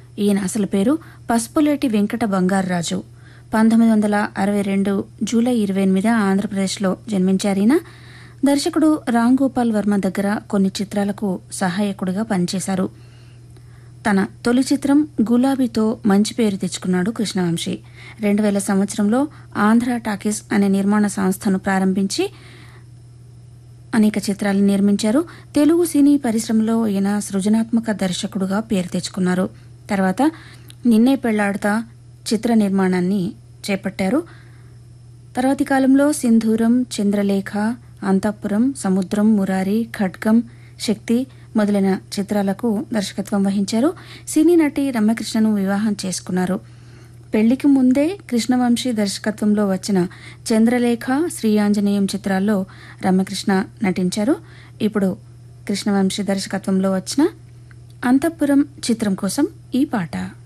ఈయన అసలు పేరు పసుపులేటి వెంకట బంగారరాజు పంతొమ్మిది వందల అరవై రెండు జూలై ఇరవై ఎనిమిది ఆంధ్రప్రదేశ్లో జన్మించారు ఈయన దర్శకుడు రామ్ గోపాల్ వర్మ దగ్గర కొన్ని చిత్రాలకు సహాయకుడిగా పనిచేశారు తన తొలి చిత్రం గులాబీతో మంచి పేరు తెచ్చుకున్నాడు కృష్ణవంశీ రెండు వేల సంవత్సరంలో ఆంధ్ర టాకీస్ అనే నిర్మాణ సంస్థను ప్రారంభించి అనేక చిత్రాలు నిర్మించారు తెలుగు సినీ పరిశ్రమలో ఈయన సృజనాత్మక దర్శకుడుగా పేరు తెచ్చుకున్నారు తర్వాత నిన్నే పెళ్లాడుతా చిత్ర నిర్మాణాన్ని చేపట్టారు తర్వాతి కాలంలో సింధూరం చంద్రలేఖ అంతఃపురం సముద్రం మురారి ఖడ్గం శక్తి మొదలైన చిత్రాలకు దర్శకత్వం వహించారు సినీ నటి రమ్యకృష్ణను వివాహం చేసుకున్నారు పెళ్లికి ముందే కృష్ణవంశీ దర్శకత్వంలో వచ్చిన చంద్రలేఖ శ్రీ ఆంజనేయం చిత్రాల్లో రమ్యకృష్ణ నటించారు ఇప్పుడు కృష్ణవంశీ దర్శకత్వంలో వచ్చిన అంతఃపురం చిత్రం కోసం ఈ పాట